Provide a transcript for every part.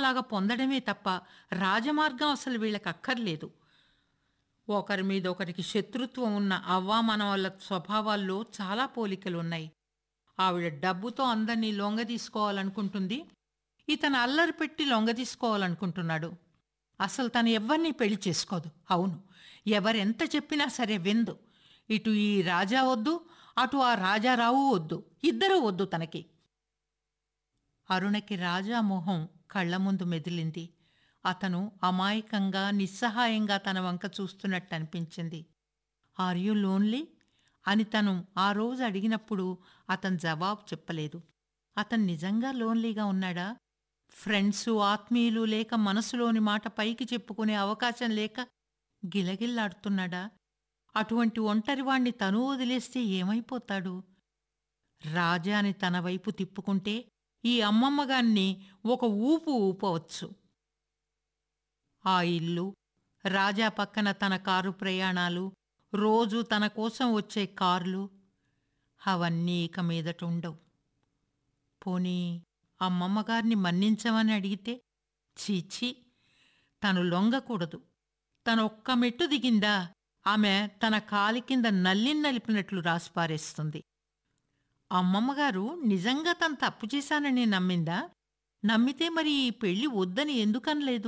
అలాగా పొందడమే తప్ప రాజమార్గం అసలు వీళ్ళకి అక్కర్లేదు ఒకరి మీద ఒకరికి శత్రుత్వం ఉన్న అవ్వామనవాళ్ళ స్వభావాల్లో చాలా పోలికలు ఉన్నాయి ఆవిడ డబ్బుతో అందరినీ లొంగ తీసుకోవాలనుకుంటుంది ఇతను అల్లరి పెట్టి లొంగ తీసుకోవాలనుకుంటున్నాడు అసలు తను ఎవరిని పెళ్లి చేసుకోదు అవును ఎవరెంత చెప్పినా సరే విందు ఇటు ఈ రాజా వద్దు అటు ఆ రాజారావు వద్దు ఇద్దరూ వద్దు తనకి అరుణకి రాజా మొహం కళ్ళ ముందు మెదిలింది అతను అమాయకంగా నిస్సహాయంగా తన వంక చూస్తున్నట్టు అనిపించింది ఆర్ యూ లోన్లీ అని తను ఆ రోజు అడిగినప్పుడు అతను జవాబు చెప్పలేదు అతను నిజంగా లోన్లీగా ఉన్నాడా ఫ్రెండ్సు ఆత్మీయులు లేక మనసులోని మాట పైకి చెప్పుకునే అవకాశం లేక గిలగిల్లాడుతున్నాడా అటువంటి ఒంటరివాణ్ణి తను వదిలేస్తే ఏమైపోతాడు రాజాని తన వైపు తిప్పుకుంటే ఈ అమ్మమ్మగాన్ని ఒక ఊపు ఊపవచ్చు ఆ ఇల్లు రాజా పక్కన తన కారు ప్రయాణాలు రోజు తన కోసం వచ్చే కార్లు అవన్నీ ఇక మీదట ఉండవు పోనీ అమ్మమ్మగారిని మన్నించమని అడిగితే చీచి తను లొంగకూడదు తను ఒక్క మెట్టు దిగిందా ఆమె తన కాలి కింద నల్లిని నలిపినట్లు రాసిపారేస్తుంది అమ్మమ్మగారు నిజంగా తను తప్పు చేశానని నమ్మిందా నమ్మితే మరి ఈ పెళ్లి వద్దని ఎందుకనలేదు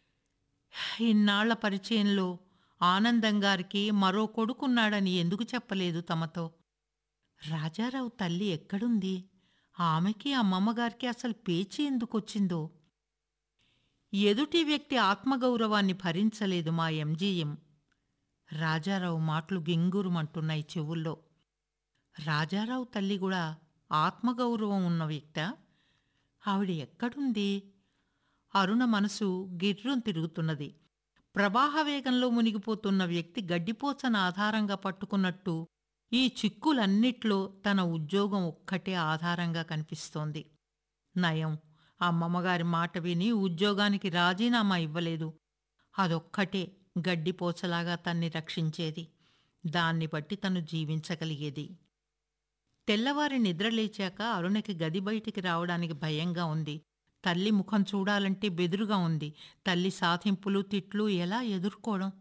ఇన్నాళ్ల పరిచయంలో ఆనందం గారికి మరో కొడుకున్నాడని ఎందుకు చెప్పలేదు తమతో రాజారావు తల్లి ఎక్కడుంది ఆమెకి అమ్మమ్మగారికి అసలు పేచి ఎందుకొచ్చిందో ఎదుటి వ్యక్తి ఆత్మగౌరవాన్ని భరించలేదు మా ఎంజీఎం రాజారావు మాటలు గింగురుమంటున్నాయి చెవుల్లో రాజారావు తల్లి కూడా ఆత్మగౌరవం ఉన్న వ్యక్త ఆవిడ ఎక్కడుంది అరుణ మనసు గిర్రం తిరుగుతున్నది ప్రవాహ వేగంలో మునిగిపోతున్న వ్యక్తి గడ్డిపోచన ఆధారంగా పట్టుకున్నట్టు ఈ చిక్కులన్నిట్లో తన ఉద్యోగం ఒక్కటే ఆధారంగా కనిపిస్తోంది నయం అమ్మమ్మగారి మాట విని ఉద్యోగానికి రాజీనామా ఇవ్వలేదు అదొక్కటే గడ్డిపోచలాగా తన్ని రక్షించేది దాన్ని బట్టి తను జీవించగలిగేది తెల్లవారి నిద్రలేచాక అరుణకి గది బయటికి రావడానికి భయంగా ఉంది తల్లి ముఖం చూడాలంటే బెదురుగా ఉంది తల్లి సాధింపులు తిట్లు ఎలా ఎదుర్కోవడం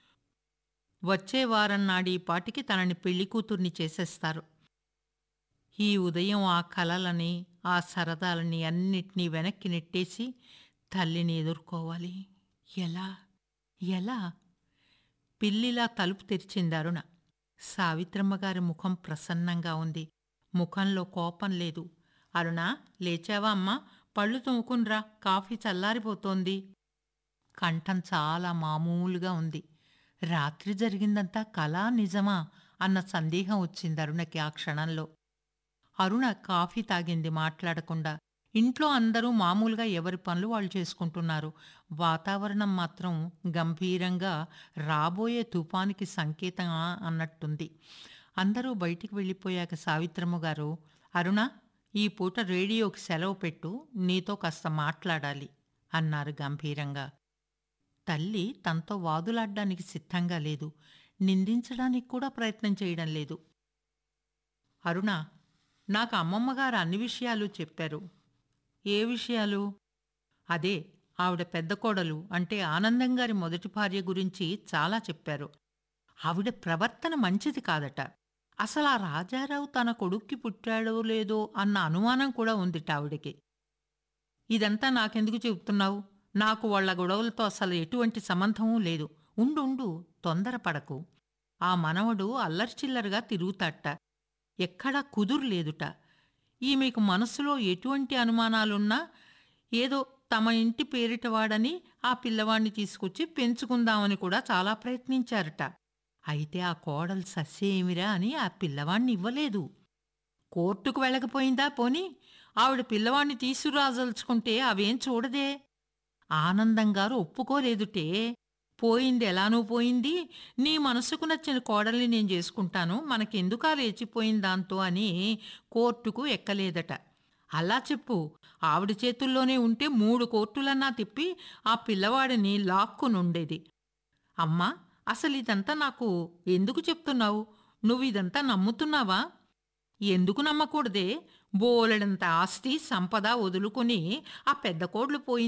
వచ్చే వారం నాడి పాటికి తనని పెళ్లి కూతుర్ని చేసేస్తారు ఈ ఉదయం ఆ కలలని ఆ సరదాలని అన్నిటినీ వెనక్కి నెట్టేసి తల్లిని ఎదుర్కోవాలి ఎలా ఎలా పిల్లిలా తలుపు తెరిచింది అరుణ సావిత్రమ్మగారి ముఖం ప్రసన్నంగా ఉంది ముఖంలో కోపం లేదు అరుణ లేచావా అమ్మా పళ్ళు తోముకున్రా కాఫీ చల్లారిపోతోంది కంఠం చాలా మామూలుగా ఉంది రాత్రి జరిగిందంతా కళా నిజమా అన్న సందేహం వచ్చింది అరుణకి ఆ క్షణంలో అరుణ కాఫీ తాగింది మాట్లాడకుండా ఇంట్లో అందరూ మామూలుగా ఎవరి పనులు వాళ్ళు చేసుకుంటున్నారు వాతావరణం మాత్రం గంభీరంగా రాబోయే తుఫానికి సంకేతం అన్నట్టుంది అందరూ బయటికి వెళ్ళిపోయాక సావిత్రమ్మ గారు అరుణ ఈ పూట రేడియోకి సెలవు పెట్టు నీతో కాస్త మాట్లాడాలి అన్నారు గంభీరంగా తల్లి తనతో వాదులాడ్డానికి సిద్ధంగా లేదు నిందించడానికి కూడా ప్రయత్నం చేయడం లేదు అరుణ నాకు అమ్మమ్మగారు అన్ని విషయాలు చెప్పారు ఏ విషయాలు అదే ఆవిడ పెద్ద కోడలు అంటే ఆనందం గారి మొదటి భార్య గురించి చాలా చెప్పారు ఆవిడ ప్రవర్తన మంచిది కాదట అసలు ఆ రాజారావు తన కొడుక్కి పుట్టాడో లేదో అన్న అనుమానం కూడా ఉందిట ఆవిడకి ఇదంతా నాకెందుకు చెబుతున్నావు నాకు వాళ్ళ గొడవలతో అసలు ఎటువంటి సంబంధమూ లేదు ఉండు ఉండు తొందరపడకు ఆ మనవడు అల్లర్చిల్లరగా తిరుగుతాట ఎక్కడా కుదురులేదుట ఈమెకు మనసులో ఎటువంటి అనుమానాలున్నా ఏదో తమ ఇంటి పేరిటవాడని ఆ పిల్లవాణ్ణి తీసుకొచ్చి పెంచుకుందామని కూడా చాలా ప్రయత్నించారట అయితే ఆ కోడలు సస్యేమిరా అని ఆ పిల్లవాణ్ణి ఇవ్వలేదు కోర్టుకు వెళ్ళకపోయిందా పోని ఆవిడ పిల్లవాణ్ణి తీసుకురాజల్చుకుంటే అవేం చూడదే ఆనందం గారు ఒప్పుకోలేదుటే పోయింది ఎలానూ పోయింది నీ మనసుకు నచ్చిన కోడల్ని నేను చేసుకుంటాను మనకెందుకా లేచిపోయిన దాంతో అని కోర్టుకు ఎక్కలేదట అలా చెప్పు ఆవిడ చేతుల్లోనే ఉంటే మూడు కోర్టులన్నా తిప్పి ఆ పిల్లవాడిని లాక్కునుండేది అమ్మా అసలు ఇదంతా నాకు ఎందుకు చెప్తున్నావు నువ్వు ఇదంతా నమ్ముతున్నావా ఎందుకు నమ్మకూడదే బోలెడంత ఆస్తి సంపద వదులుకుని ఆ పెద్ద కోడ్లు పోయింది